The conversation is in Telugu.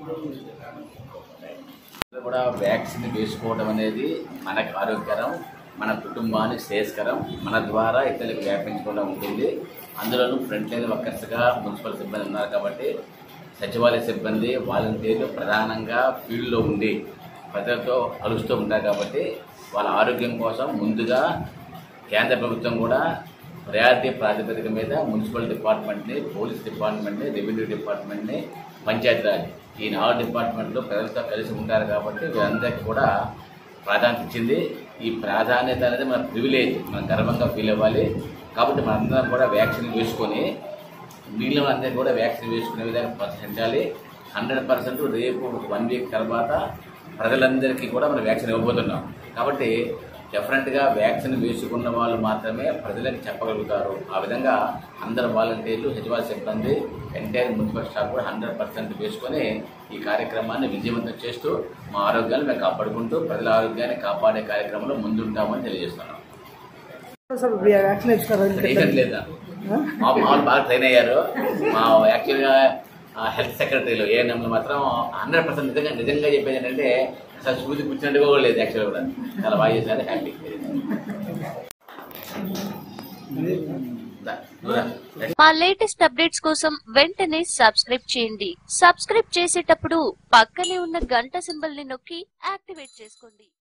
కూడా వ్యాక్సిన్ వేసుకోవడం అనేది మనకు ఆరోగ్యకరం మన కుటుంబానికి శ్రేయస్కరం మన ద్వారా ఇతరులకు వ్యాపించకుండా ఉంటుంది అందులోనూ ఫ్రంట్ లైన్ వర్కర్స్గా మున్సిపల్ సిబ్బంది ఉన్నారు కాబట్టి సచివాలయ సిబ్బంది వాలంటీర్లు ప్రధానంగా ఫీల్డ్లో ఉండి ప్రజలతో కలుస్తూ ఉంటారు కాబట్టి వాళ్ళ ఆరోగ్యం కోసం ముందుగా కేంద్ర ప్రభుత్వం కూడా ప్రయారిటీ ప్రాతిపదిక మీద మున్సిపల్ డిపార్ట్మెంట్ని పోలీస్ డిపార్ట్మెంట్ని రెవెన్యూ డిపార్ట్మెంట్ని పంచాయతీరాజ్ ఈ నాలుగు డిపార్ట్మెంట్లు ప్రజలతో కలిసి ఉంటారు కాబట్టి వీరందరికీ కూడా ప్రాధాన్యత ఇచ్చింది ఈ ప్రాధాన్యత అనేది మన ప్రివిలేజ్ మనం గర్వంగా ఫీల్ అవ్వాలి కాబట్టి మనందరం కూడా వ్యాక్సిన్ వేసుకొని మిగిలిన అందరికీ కూడా వ్యాక్సిన్ వేసుకునే విధంగా ప్రోత్సహించాలి హండ్రెడ్ పర్సెంట్ రేపు వన్ వీక్ తర్వాత ప్రజలందరికీ కూడా మనం వ్యాక్సిన్ ఇవ్వబోతున్నాం కాబట్టి డెఫినెట్గా వ్యాక్సిన్ వేసుకున్న వాళ్ళు మాత్రమే ప్రజలకు చెప్పగలుగుతారు ఆ విధంగా అందరు వాలంటీర్లు సచివాలయ సిబ్బంది ఎంటైర్ మున్సిపల్ స్టాఫ్ కూడా హండ్రెడ్ పర్సెంట్ వేసుకొని ఈ కార్యక్రమాన్ని విజయవంతం చేస్తూ మా ఆరోగ్యాన్ని మేము కాపాడుకుంటూ ప్రజల ఆరోగ్యాన్ని కాపాడే కార్యక్రమంలో ముందుంటామని తెలియజేస్తున్నాం సార్ వ్యాక్సిన్ వేసుకున్నారు రీసెంట్ లేదా మా మామూలు బాగా ట్రైన్ అయ్యారు మా యాక్చువల్గా హెల్త్ సెక్రటరీలో ఏ నెంబర్ మాత్రం హండ్రెడ్ పర్సెంట్ నిజంగా నిజంగా చెప్పేది ఏంటంటే అసలు సూది కూర్చున్నట్టుగా కూడా లేదు యాక్చువల్గా కూడా చాలా బాగా చేశారు హ్యాపీ మా లేటెస్ట్ అప్డేట్స్ కోసం వెంటనే సబ్స్క్రైబ్ చేయండి సబ్స్క్రైబ్ చేసేటప్పుడు పక్కనే ఉన్న గంట సింబల్ ని నొక్కి యాక్టివేట్ చేసుకోండి